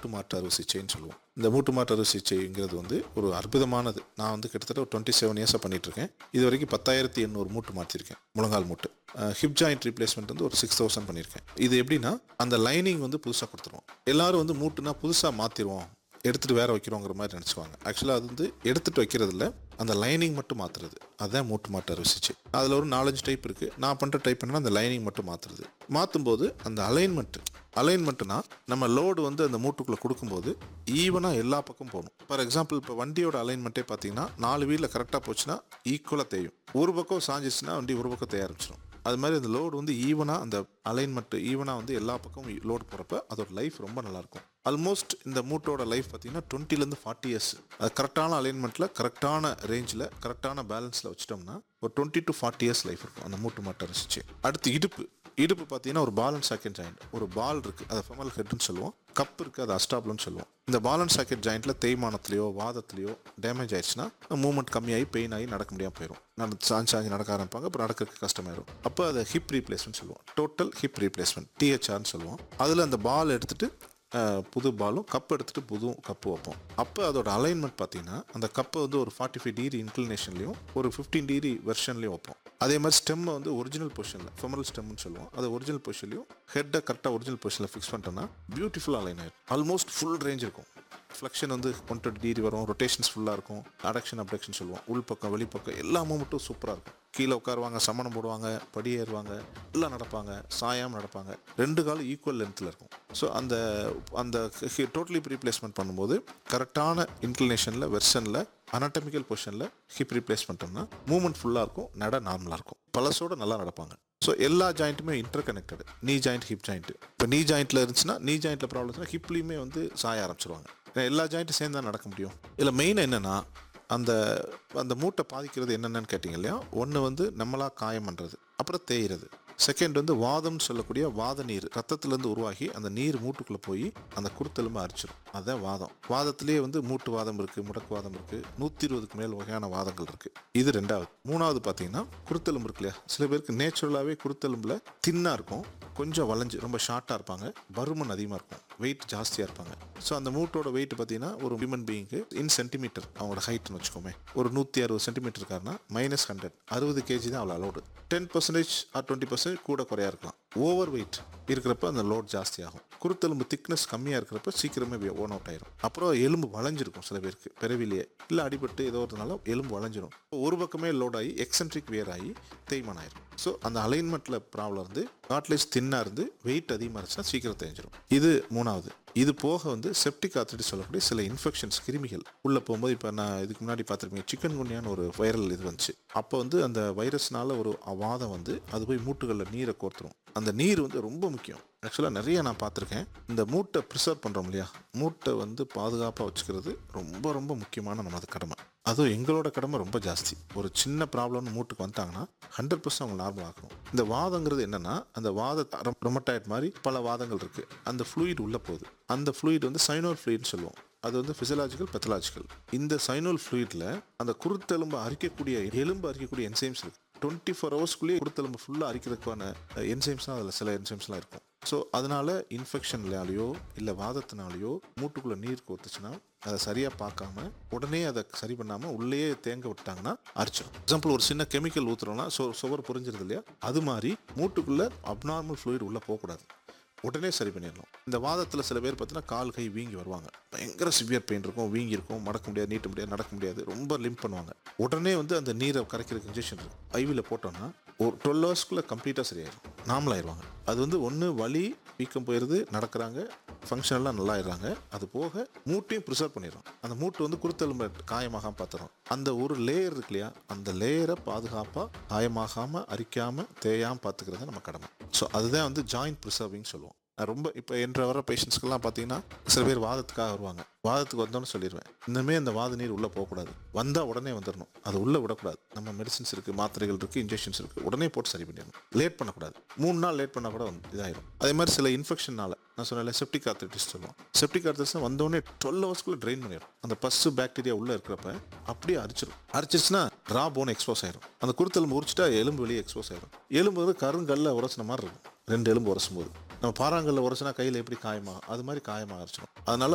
மூட்டு மாற்று அறுவை சிகிச்சைன்னு சொல்லுவோம் இந்த மூட்டு மாற்று அறுவை சிகிச்சைங்கிறது வந்து ஒரு அற்புதமானது நான் வந்து கிட்டத்தட்ட ஒரு டுவெண்ட்டி செவன் இயர்ஸாக பண்ணிட்டு இருக்கேன் இது வரைக்கும் பத்தாயிரத்தி எண்ணூறு மூட்டு மாற்றிருக்கேன் முழங்கால் மூட்டு ஹிப் ஜாயிண்ட் ரீப்ளேஸ்மெண்ட் வந்து ஒரு சிக்ஸ் தௌசண்ட் பண்ணியிருக்கேன் இது எப்படின்னா அந்த லைனிங் வந்து புதுசாக கொடுத்துருவோம் எல்லாரும் வந்து மூட்டுனா புதுசாக மாற்றிடுவோம் எடுத்துகிட்டு வேற வைக்கிறோங்கிற மாதிரி நினச்சிக்குவாங்க ஆக்சுவலாக அது வந்து எடுத்துகிட்டு வைக்கிறது இல்ல அந்த லைனிங் மட்டும் மாற்றுறது அதுதான் மூட்டு மாட்டு அறுவை சிகிச்சை அதில் ஒரு நாலஞ்சு டைப் இருக்குது நான் பண்ணுற டைப் என்னன்னா அந்த லைனிங் மட்டும் மாற்றுறது மாற்றும் போது அந்த அலைன்மெண்ட் அலைன்மெண்ட்னா நம்ம லோடு வந்து அந்த மூட்டுக்குள்ளே கொடுக்கும்போது ஈவனாக எல்லா பக்கம் போகணும் ஃபார் எக்ஸாம்பிள் இப்போ வண்டியோட அலைன்மெண்ட்டே பார்த்தீங்கன்னா நாலு வீலில் கரெக்டாக போச்சுன்னா ஈக்குவலாக தேயும் ஒரு பக்கம் சாஞ்சிச்சுன்னா வண்டி ஒரு பக்கம் தேய ஆரம்பிச்சிடும் அது மாதிரி அந்த லோடு வந்து ஈவனாக அந்த அலைன்மெண்ட் ஈவனாக வந்து எல்லா பக்கமும் லோடு போகிறப்ப அதோட லைஃப் ரொம்ப நல்லாயிருக்கும் ஆல்மோஸ்ட் இந்த மூட்டோட லைஃப் பார்த்தீங்கன்னா டுவெண்ட்டிலேருந்து ஃபார்ட்டி இயர்ஸ் அது கரெக்டான அலைன்மெண்ட்டில் கரெக்டான ரேஞ்சில் கரெக்டான பேலன்ஸில் வச்சிட்டோம்னா ஒரு twenty to forty years life இருக்கும் அந்த மூட்டு மாட்டை ரசிச்சு அடுத்து இடுப்பு இடுப்பு பார்த்தீங்கன்னா ஒரு பால் அண்ட் சாக்கெட் ஜாயிண்ட் ஒரு பால் இருக்குது அதை ஃபெமல் ஹெட்னு சொல்லுவோம் கப் இருக்குது அது அஸ்டாப்லன்னு சொல்லுவோம் இந்த பால் அண்ட் சாக்கெட் ஜாயிண்ட்டில் தேய்மானத்துலையோ வாதத்துலையோ டேமேஜ் ஆயிடுச்சுன்னா மூவ்மெண்ட் கம்மியாகி பெயின் ஆகி நடக்க முடியாமல் போயிடும் நட சாஞ்சு சாஞ்சு நடக்க ஆரம்பிப்பாங்க அப்புறம் நடக்கிறதுக்கு கஷ்டமாயிரும் அப்போ அதை ஹிப் ரீப்ளேஸ்மெண்ட் சொல்லுவோம் டோட்டல் ஹிப் ரீப்ளேஸ்மெண்ட் டிஹெச்ஆர்னு சொல்லுவோம் அதில் அந்த பால் எடுத்துட்டு அஹ், புது பாலும் கப் எடுத்துட்டு புது கப்பு வைப்போம் அப்போ அதோட அலைன்மெண்ட் பார்த்தீங்கன்னா அந்த கப்பை வந்து ஒரு ஃபார்ட்டி ஃபைவ் டிகிரி இன்க்ளினேஷன்லையும் ஒரு ஃபிஃப்டீன் டிகிரி வெர்ஷன்லையும் வைப்போம் அதே மாதிரி ஸ்டெம்மை வந்து ஒரிஜினல் பொசிஷனில் ஃபெமரல் ஸ்டெம்னு சொல்லுவோம் அது ஒரிஜினல் பொசிஷன்லையும் ஹெட்டை கரெக்டாக ஒரிஜினல் பொசிஷனில் ஃபிக்ஸ் பண்ணிட்டோம்னா பியூட்டிஃபுல் அலைன் ஆயிடும் ஆல்மோஸ்ட் ஃபுல் ரேஞ்ச் இருக்கும் ஃப்ளெக்ஷன் வந்து ஒன் டுவெண்ட்டி டிகிரி வரும் ரொட்டேஷன்ஸ் ஃபுல்லாக இருக்கும் அடக்ஷன் அப்டக்ஷன் சொல்லுவோம் உள்பக்கம் வெளிப்பக்கம் எல்லா மூமெண்ட்டும் சூப்பராக இருக்கும் கீழே உட்காருவாங்க சமணம் போடுவாங்க படி ஏறுவாங்க எல்லாம் நடப்பாங்க சாயாமல் நடப்பாங்க ரெண்டு காலும் ஈக்குவல் லென்த்தில் இருக்கும் ஸோ அந்த அந்த டோட்டலி ரீப்ளேஸ்மெண்ட் பண்ணும்போது கரெக்டான இன்க்ளினேஷனில் வெர்ஷனில் அனாட்டமிக்கல் பொசிஷனில் ஹிப் ரீப்ளேஸ் பண்ணிட்டோம்னா மூவ்மெண்ட் ஃபுல்லாக இருக்கும் நட நார்மலாக இருக்கும் பழசோட நல்லா நடப்பாங்க ஸோ எல்லா ஜாயிண்ட்டுமே interconnected knee joint hip joint இப்போ நீ ஜாயிண்ட்டில் இருந்துச்சுன்னா நீ ஜாயிண்ட்டில் ப்ராப்ளம் இருந்துச்சுன்னா ஹிப்லேயுமே வந்து சாய ஆரம்பிச்சிருவாங்க ஏன்னா எல்லா ஜாயிண்ட்டும் சேர்ந்து தான் நடக்க முடியும் இதில் மெயின் என்னென்னா அந்த அந்த மூட்டை பாதிக்கிறது என்னென்னு கேட்டிங்க இல்லையா ஒன்று வந்து நம்மளா காயம் பண்ணுறது அப்புறம் தேய்றது செகண்ட் வந்து வாதம்னு சொல்லக்கூடிய வாத நீர் ரத்தத்துலேருந்து உருவாகி அந்த நீர் மூட்டுக்குள்ளே போய் அந்த குருத்தெலும்பு அரிச்சிடும் அதுதான் வாதம் வாதத்திலேயே வந்து மூட்டு வாதம் இருக்குது முடக்கு வாதம் இருக்குது நூற்றி இருபதுக்கு மேல் வகையான வாதங்கள் இருக்குது இது ரெண்டாவது மூணாவது பார்த்தீங்கன்னா குருத்தெலும்பு இருக்கு இல்லையா சில பேருக்கு நேச்சுரலாகவே குருத்தெலும்பில் தின்னாக இருக்கும் கொஞ்சம் வளைஞ்சு ரொம்ப ஷார்ட்டாக இருப்பாங்க பருமன் அதிகமாக இருக்கும் வெயிட் ஜாஸ்தியாக இருப்பாங்க ஸோ அந்த மூட்டோட வெயிட் பார்த்தீங்கன்னா ஒரு ஹியூமன் பீயிங்க்கு இன் சென்டிமீட்டர் அவங்களோட ஹைட்னு வச்சுக்கோமே ஒரு நூற்றி அறுபது சென்டிமீட்டர் இருக்காருன்னா மைனஸ் ஹண்ட்ரட் அறுபது கேஜி தான் அவ்வளோ allowed ten percentage or twenty percentage கூட குறையா இருக்கலாம் ஓவர் வெயிட் இருக்கிறப்ப அந்த லோட் ஜாஸ்தி ஆகும் குருத்தெலும்பு திக்னஸ் கம்மியாக இருக்கிறப்ப சீக்கிரமே ஓன் அவுட் ஆயிரும் அப்புறம் எலும்பு வளைஞ்சிருக்கும் சில பேருக்கு பிறவிலேயே இல்லை அடிபட்டு ஏதோ ஒருனால எலும்பு வளைஞ்சிரும் ஒரு பக்கமே லோட் ஆகி எக்ஸென்ட்ரிக் வேர் ஆகி தேய்மானம் ஆயிரும் ஸோ அந்த அலைன்மெண்ட்டில் ப்ராப்ளம் இருந்து காட்லேஜ் தின்னாக இருந்து வெயிட் அதிகமாக இருந்துச்சுன்னா சீக்கிரம் தேஞ்சிரும் இது மூணாவது இது போக வந்து செப்டிக் ஆத்திரிட்டி சொல்லக்கூடிய சில இன்ஃபெக்ஷன்ஸ் கிருமிகள் உள்ளே போகும்போது இப்போ நான் இதுக்கு முன்னாடி பார்த்துருப்பீங்க சிக்கன் குன்யான்னு ஒரு வைரல் இது வந்துச்சு அப்போ வந்து அந்த வைரஸ்னால ஒரு வாதம் வந்து அது போய் மூட்டுகளில் நீரை கோர்த்துரும் அந்த நீர் வந்து ரொம்ப முக்கியம் ஆக்சுவலாக நிறைய நான் பார்த்துருக்கேன் இந்த மூட்டை ப்ரிசர்வ் பண்ணுறோம் இல்லையா மூட்டை வந்து பாதுகாப்பாக வச்சுக்கிறது ரொம்ப ரொம்ப முக்கியமான நமது கடமை அதுவும் எங்களோட கடமை ரொம்ப ஜாஸ்தி ஒரு சின்ன ப்ராப்ளம்னு மூட்டுக்கு வந்துட்டாங்கன்னா ஹண்ட்ரட் பர்சன்ட் அவங்க நார்மல் ஆகணும் இந்த வாதங்கிறது என்னன்னா அந்த வாத ரொமட்டாய்ட் மாதிரி பல வாதங்கள் இருக்கு அந்த ஃப்ளூயிட் உள்ள போகுது அந்த ஃப்ளூயிட் வந்து சைனோல் ஃப்ளூயிட்னு சொல்லுவோம் அது வந்து ஃபிசியலாஜிக்கல் பெத்தலாஜிக்கல் இந்த சைனோல் ஃப்ளூயிட்ல அந்த குருத்தெலும்பு அரிக்கக்கூடிய எலும்பு அரிக்கக்கூடிய என்சைம்ஸ் இருக்கு டுவெண்ட்டி ஃபோர் ஹவர்ஸ்க்குள்ளேயே குருத்தெலும்பு ஃபுல்லாக அரிக்கிறதுக்கான என்சைம்ஸ் தான் அதில் சில என்சைம்ஸ்லாம் இருக்கும் ஸோ அதனால இன்ஃபெக்ஷன்லாலேயோ இல்லை வாதத்தினாலேயோ மூட்டுக்குள்ளே நீர் கோத்துச்சுன்னா அதை சரியாக பார்க்காம உடனே அதை சரி பண்ணாமல் உள்ளேயே தேங்க விட்டாங்கன்னா அரிச்சிடும் எக்ஸாம்பிள் ஒரு சின்ன கெமிக்கல் ஊற்றுறோம்னா சோ சுவர் புரிஞ்சிருது இல்லையா அது மாதிரி மூட்டுக்குள்ளே அப்நார்மல் ஃப்ளூயிட் உள்ளே போகக்கூடாது உடனே சரி பண்ணிடணும் இந்த வாதத்தில் சில பேர் பார்த்தீங்கன்னா கால் கை வீங்கி வருவாங்க பயங்கர சிவியர் பெயின் இருக்கும் வீங்கி இருக்கும் மடக்க முடியாது நீட்ட முடியாது நடக்க முடியாது ரொம்ப லிம்ப் பண்ணுவாங்க உடனே வந்து அந்த நீரை கரைக்கிறதுக்கு இன்ஜெக்ஷன் இருக்கு ஐவியில் போட்டோம்னா ஒரு டுவெல் ஹவர்ஸ்க்குள்ளே கம்ப்ளீட்டாக சரியாயிடும் நார்மல் ஆயிடுவாங்க அது வந்து ஒன்று வலி வீக்கம் போயிடுது நடக்கிறாங்க ஃபங்க்ஷனெல்லாம் நல்லா ஆயிடுறாங்க அது போக மூட்டையும் ப்ரிசர்வ் பண்ணிடுறோம் அந்த மூட்டு வந்து குருத்தெலும்பு காயமாகாம பார்த்துறோம் அந்த ஒரு லேயர் இருக்கு இல்லையா அந்த லேயரை பாதுகாப்பாக காயமாகாம அரிக்காம தேயாம பார்த்துக்கிறது நம்ம கடமை ஸோ அதுதான் வந்து ஜாயிண்ட் ப்ரிசர்விங் சொல்லுவோம் நான் ரொம்ப இப்போ என்ற வர பேஷண்ட்ஸ்க்கெல்லாம் பார்த்தீங்கன்னா சில பேர் வாதத்துக்காக வருவாங்க வாதத்துக்கு வந்தோன்னு சொல்லிடுவேன் இன்னுமே அந்த வாத நீர் உள்ளே போகக்கூடாது வந்தால் உடனே வந்துடணும் அதை உள்ளே விடக்கூடாது நம்ம மெடிசின்ஸ் இருக்குது மாத்திரைகள் இருக்குது இன்ஜெக்ஷன்ஸ் இருக்குது உடனே போட்டு சரி பண்ணிடணும் லேட் பண்ணக்கூடாது மூணு நாள் லேட் பண்ணால் கூட வந்து இதாயிரும் அதே மாதிரி சில இன்ஃபெக்ஷனால நான் சொன்னல செப்டிக் ஆர்த்திட்டிஸ் சொல்லுவோம் செப்டிக் ஆர்த்திஸ் வந்தோடனே டுவெல் ஹவர்ஸ்க்குள்ளே ட்ரெயின் பண்ணிடும் அந்த பஸ்ஸு பாக்டீரியா உள்ளே இருக்கிறப்ப அப்படியே அரிச்சிடும் அரிச்சிருச்சுன்னா ரா போன் எக்ஸ்போஸ் ஆயிரும் அந்த குருத்தெலும்பு உரிச்சிட்டா எலும்பு வெளியே எக்ஸ்போஸ் ஆயிரும் எலும்பு வந்து கருங்கல்ல உரசின மாதிரி இருக்கும் ரெண்டு எலும்பு உரசும் போது நம்ம பாறாங்கல்ல உரசினா கையில் எப்படி காயமா அது மாதிரி காயமாக அரைச்சிடும் அதனால